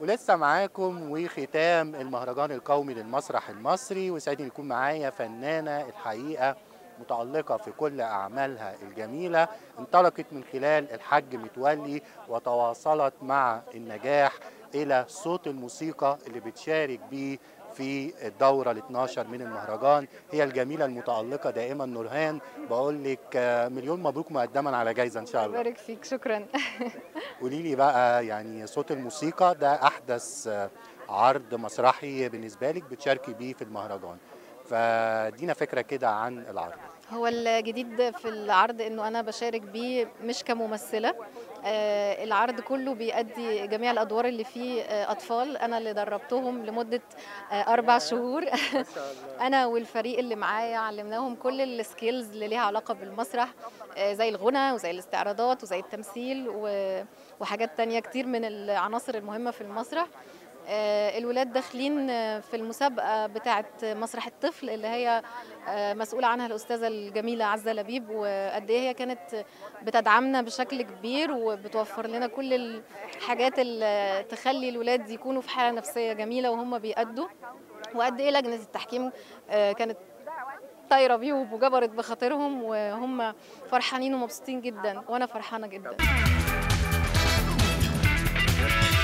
ولسه معاكم وختام المهرجان القومي للمسرح المصري وسعيد يكون معايا فنانة الحقيقة متألقة في كل أعمالها الجميلة انطلقت من خلال الحج متولي وتواصلت مع النجاح إلى صوت الموسيقى اللي بتشارك بيه في الدورة ال 12 من المهرجان هي الجميلة المتألقة دائما نورهان بقول لك آه، مليون مبروك مقدما على جايزة إن شاء الله بارك فيك شكرا قولي لي بقى يعني صوت الموسيقى ده احدث آه، عرض مسرحي بالنسبه لك بتشاركي بيه في المهرجان فدينا فكره كده عن العرض هو الجديد في العرض انه انا بشارك بيه مش كممثله آه، العرض كله بيأدي جميع الادوار اللي فيه آه، اطفال انا اللي دربتهم لمده آه، اربع شهور انا والفريق اللي معايا علمناهم كل السكيلز اللي ليها علاقه بالمسرح آه، زي الغنى وزي الاستعراضات وزي التمثيل و- وحاجات تانية كتير من العناصر المهمه في المسرح آه، الولاد داخلين آه، في المسابقة بتاعة مسرح الطفل اللي هي آه، مسؤولة عنها الأستاذة الجميلة عزة لبيب وقد إيه هي كانت بتدعمنا بشكل كبير وبتوفر لنا كل الحاجات اللي تخلي الولاد يكونوا في حالة نفسية جميلة وهم بيأدوا وقد إيه لجنة التحكيم آه، كانت طايرة بيهم وجبرت بخاطرهم وهم فرحانين ومبسوطين جدا وأنا فرحانة جدا